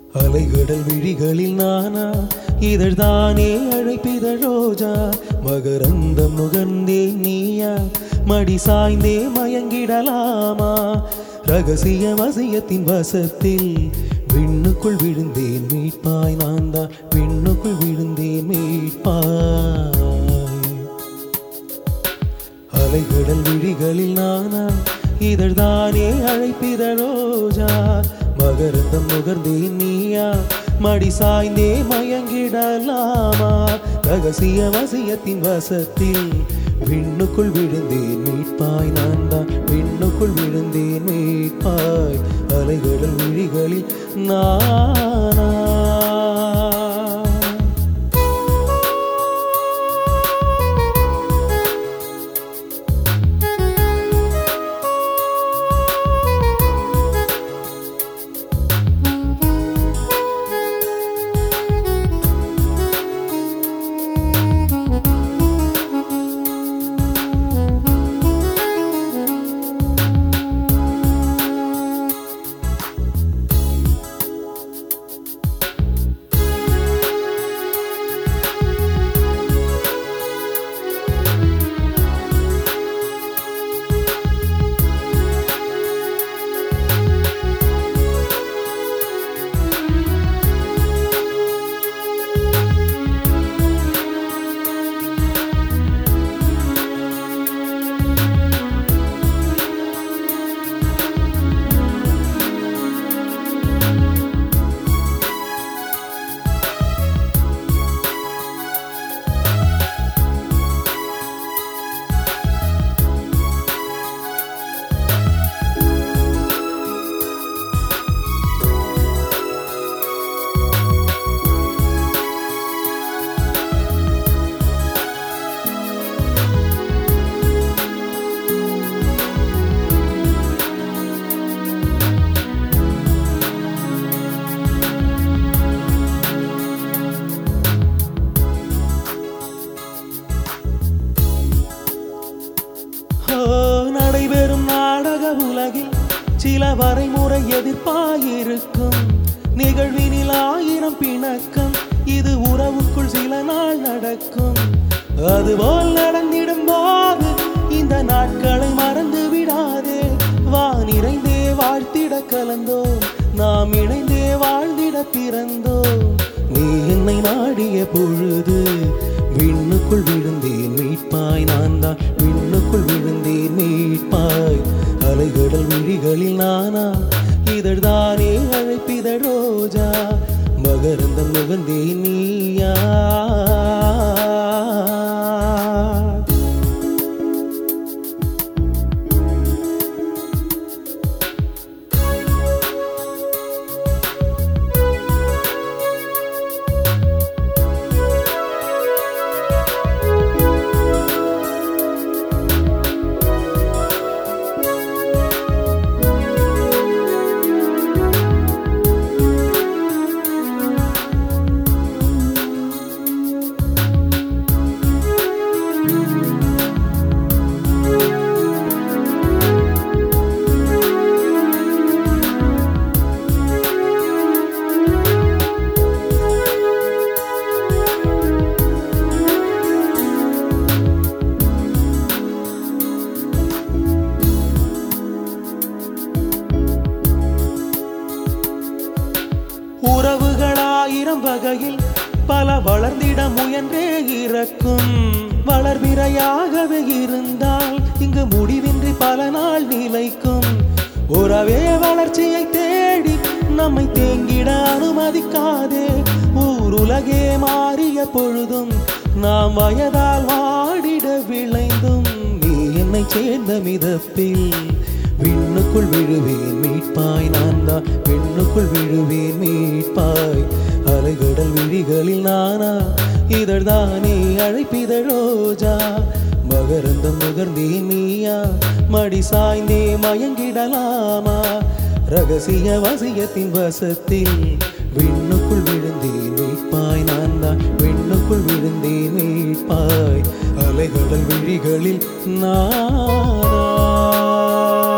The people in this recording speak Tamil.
அலைகடல் விழிகளில் நானா இதழ்தானே அழைப்பித ரோஜா மகரந்தம் நுகர்ந்தே நீயா மடி சாய்ந்தே மயங்கிடலாமா ரகசிய வசியத்தின் வசத்தில் விண்ணுக்குள் விழுந்தேன் மீட்பாய் நான் தான் விண்ணுக்குள் விழுந்தேன் மீட்பாய் அலைகடல் விழிகளில் நானா இதழ்தானே அழைப்பித ரோஜா மகரந்தம் நுகர்ந்தேன் நீயா மடி சாய்ந்தே மயங்கிடலாமா ரகசிய வசியத்தின் வசத்தில் விண்ணுக்குள் விழுந்தேன் மீட்பாய் நான் தான் விண்ணுக்குள் விழுந்தேன் மீட்பாய் அலைகடல் விழிகளில் நானா ஓ, நடைபெறும் நாடக உலகில் சில வரைமுறை எதிர்ப்பாயிருக்கும் நிகழ்வினில் ஆயிரம் பிணக்கம் இது உறவுக்குள் சில நாள் நடக்கும் அதுபோல் நடந்திடும் போது இந்த நாட்களை மறந்து விடாதே வா நிறைந்தே வாழ்த்திட கலந்தோம் நாம் இணைந்தே வாழ்ந்திட பிறந்தோம் நீ என்னை நாடிய பொழுது விண்ணுக்குள் விழுந்தேன் மீட்பாய் நான் தான் விண்ணுக்குள் விழுந்தேன் மீட்பாய் அலைகடல் விழிகளில் நானா இதழ்தானே அழைப்பித ரோஜா மகரந்தம் நுகர்ந்தேன் நீயா உறவுகளாயிரம் வகையில் பல வளர்ந்திட முயன்றே இறக்கும் வளர்பிறையாகவே இருந்தால் இங்கு முடிவின்றி பல நாள் நிலைக்கும் உறவே வளர்ச்சியை தேடி நம்மை தேங்கிட அனுமதிக்காதே ஊருலகே மாறிய பொழுதும் நாம் வயதால் வாடிட விளைந்தும் நீ என்னை சேர்ந்த மிதப்பில் விண்ணுக்குள் விழுவேன் மீட்பாய் நான் தான் விண்ணுக்குள் விழுவேன் மீட்பாய் அலைகடல் விழிகளில் நானா இதழ்தானே அழைப்பித ரோஜா மகரந்தம் நுகர்ந்தேன் நீயா மடி சாய்ந்தே மயங்கிடலாமா ரகசிய வசியத்தின் வசத்தில் விண்ணுக்குள் விழுந்தேன் மீட்பாய் நான் தான் விண்ணுக்குள் விழுந்தேன் மீட்பாய் அலைகடல் விழிகளில் நானா